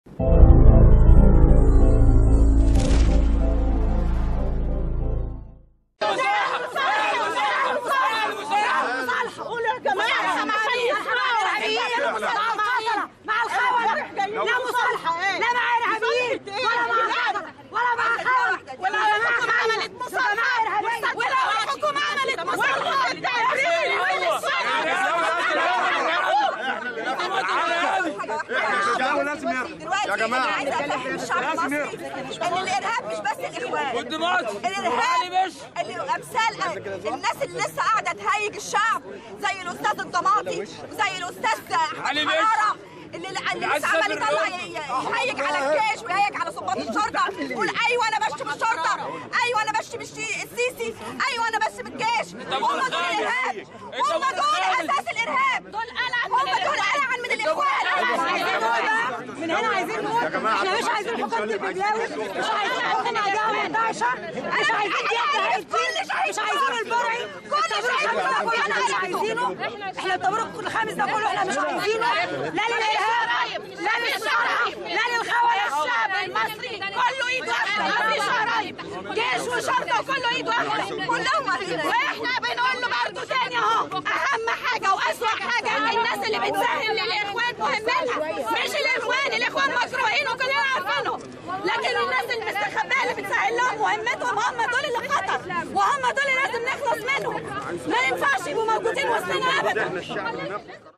قولوا يا جماعه مع الخونه لا مصالحه لا مع ارهابيين ولا مع خونه ولا مع خونه ولا مع الحكومه عملت مصالحه ولا الحكومه عملت مصالحه يا جماعه عايزه افهم الشعب المصري ان الارهاب مش بس الاخوان الارهاب اللي امثال الناس اللي لسه قاعده تهيج الشعب زي الاستاذ الضماطي وزي الاستاذ احمد حراره اللي اللي لسه عمال يطلع يهيج على الجيش ويهيج على ضباط الشرطه يقول ايوه انا بشتم الشرطه ايوه انا بشتم السيسي ايوه انا بشتم الجيش هم دول الارهاب هم دول اساس الارهاب دول هم دول قلعن من الاخوان من هنا عايزين نقول احنا مش عايزين حكومه البدلاوي مش عايزين حكومه عداوه 11 مش عايزين دي مش عايزين البرعي كل شيء احنا مش عايزينه احنا التبرك الخامس ده كله احنا مش عايزينه لا للارهاب لا للشرع لا للخونه الشعب المصري كله ايد واحده ما فيش قرايب جيش وشرطه وكله ايد واحده كلهم واحدين. واحنا بنقول له برضه تاني اهو اهم حاجه واسوأ حاجه ان الناس اللي بتسهل للاخوان مهمتها مش الاخوان الاخوان مكروهين وكلنا عارفينهم لكن الناس المستخبيه اللي بتسهل لهم مهمتهم هم دول اللي خطر وهم دول اللي لازم نخلص منهم ما ينفعش يبقوا موجودين وسطنا ابدا